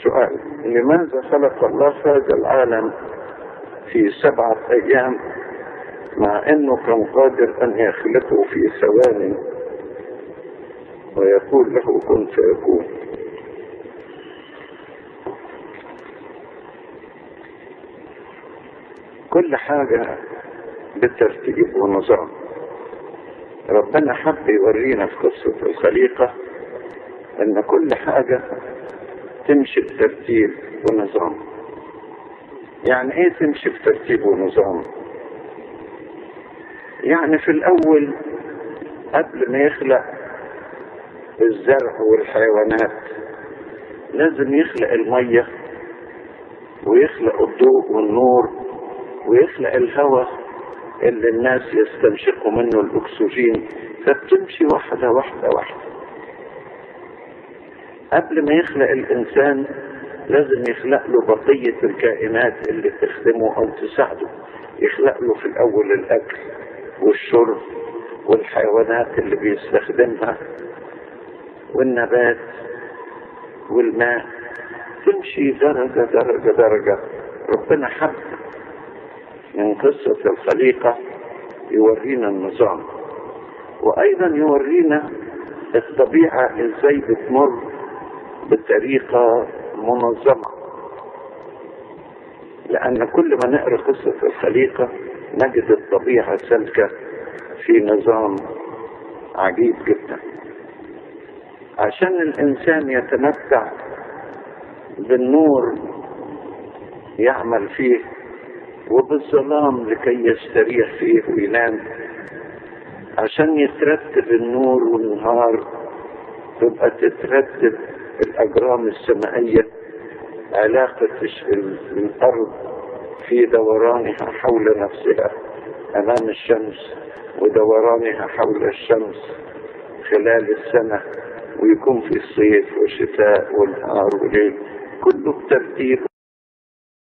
سؤال لماذا خلق الله هذا العالم في سبعة أيام مع أنه كان قادر أن يخلقه في ثوان ويقول له كن فيكون كل حاجة بالترتيب ونظام ربنا حب يورينا في قصة الخليقة أن كل حاجة تمشي بترتيب ونظام يعني ايه تمشي بترتيب ونظام يعني في الاول قبل ما يخلق الزرع والحيوانات لازم يخلق المية ويخلق الضوء والنور ويخلق الهواء اللي الناس يستنشقوا منه الاكسجين فبتمشي واحدة واحدة واحدة قبل ما يخلق الانسان لازم يخلق له بقية الكائنات اللي تخدمه او تساعده يخلق له في الاول الاكل والشرب والحيوانات اللي بيستخدمها والنبات والماء تمشي درجة درجة درجة ربنا حب من قصة الخليقة يورينا النظام وأيضا يورينا الطبيعة ازاي بتمر بطريقة منظمة لأن كل ما نقرأ قصة الخليقة نجد الطبيعة سالكة في نظام عجيب جدا عشان الإنسان يتمتع بالنور يعمل فيه وبالظلام لكي يستريح فيه وينام عشان يترتب النور والنهار تبقى تترتب الأجرام السمائية علاقة الأرض في دورانها حول نفسها أمام الشمس ودورانها حول الشمس خلال السنة ويكون في الصيف والشتاء والنهار والليل كله بترتيب